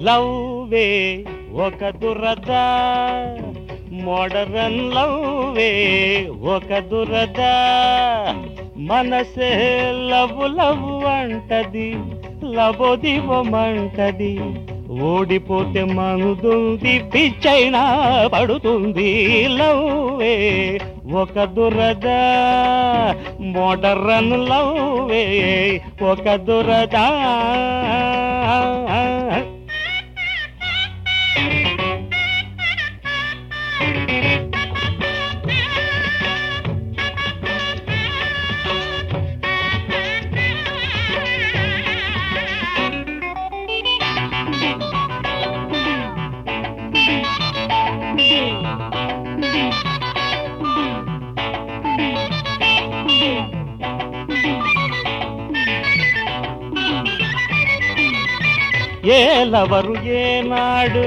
లవ్వే ఒక దురద మోడరన్ లవ్వే ఒక దురద మనసే లవ్ లవ్ అంటది లబోదివమంటది ఓడిపోతే మందుంది పిచ్చైనా పడుతుంది లవ్వే ఒక దురద మోడరన్ లవ్వే ఒక దురద ఏలవరు ఏనాడు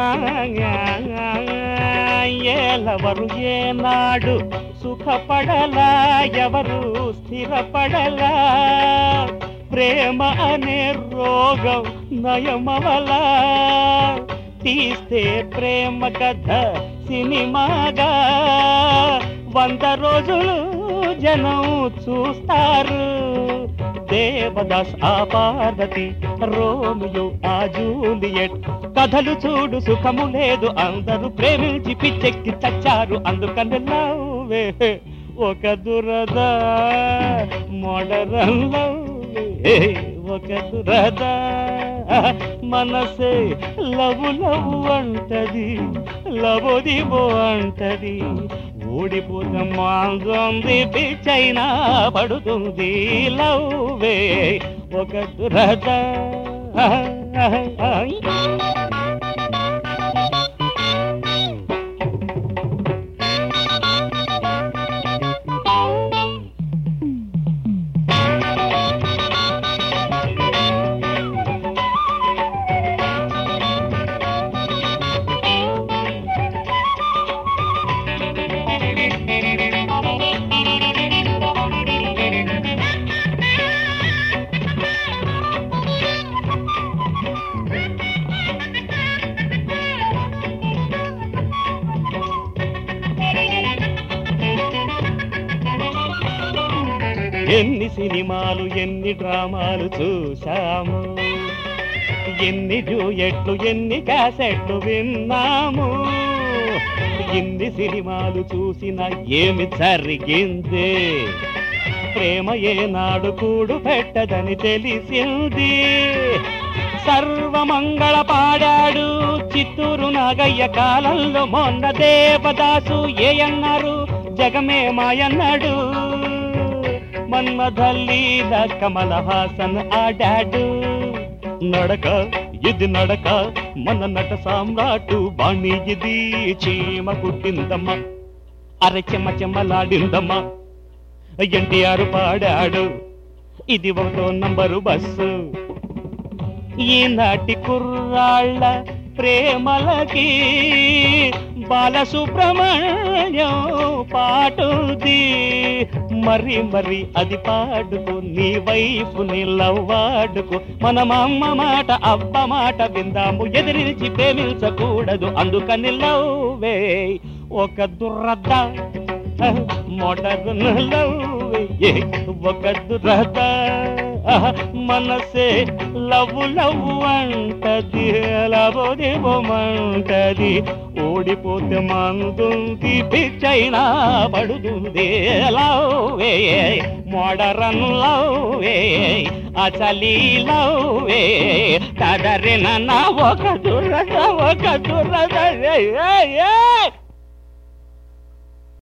ఏలవరు ఏనాడు సుఖపడలా ఎవరు స్థిరపడలా ప్రేమ అనే రోగం నయమవలా తీస్తే ప్రేమ కథ సినిమాగా వంద రోజులు జనం చూస్తారు దేవదాస్ ఆ పార్వతి రోమియో ఆ జూలియట్ కథలు చూడు సుఖము లేదు అందరూ ప్రేమించి పిచ్చెక్కి చచ్చారు అందుకని లవ్వే ఒక దురద మోడరన్ లవ్వే ఒక దురద మనసే లవ్ లవ్ అంటది లవోదివో అంటది ఊడిపోతే మాంది పిచ్చైనా పడుతుంది లవ్వే ఒక దురద ఎన్ని సినిమాలు ఎన్ని డ్రామాలు చూశాము ఎన్ని డ్యూయెట్లు ఎన్ని క్యాసెట్లు విన్నాము ఎన్ని సినిమాలు చూసినా ఏమి జరిగింది ప్రేమ ఏనాడు కూడు పెట్టదని తెలిసింది సర్వమంగళ పాడాడు చిత్తూరు నాగయ్య కాలంలో మొన్న దేవదాసు ఏ అన్నారు జగమే మాయన్నాడు మన్మధల్లీల కమల హాసన్ ఆడాడు నడక ఇది నడక మన నట సామ్రాటు బాణి ఇది చీమ కుట్టిందమ్మ అర చెమ్మ చెమ్మలాడిందమ్మ ఎన్టీఆర్ పాడాడు ఇది ఒకటో నంబరు బస్సు ఈనాటి కుర్రాళ్ళ ప్రేమలకి బాలసుబ్రహ్మణ్యం పాటుంది మరి మరి అది పాడుకు నీ వైపు నిలవాడుకు మన అమ్మ మాట అబ్బ మాట విందాము ఎదిరించి ప్రేమించకూడదు అందుకని లవ్వే ఒక దురద మొడను లవ్వే ఒక దురద మనసే లవ్ లవ్ అంటది లవోదేవమంటది ఓడిపోతే మందుంది పిచ్చైనా పడుతుంది లవ్వే మోడరన్ లవ్వే అసలీ లవ్వే కదరిన నా ఒక దురద ఒక దురద ఏ, ఏ, ఏ.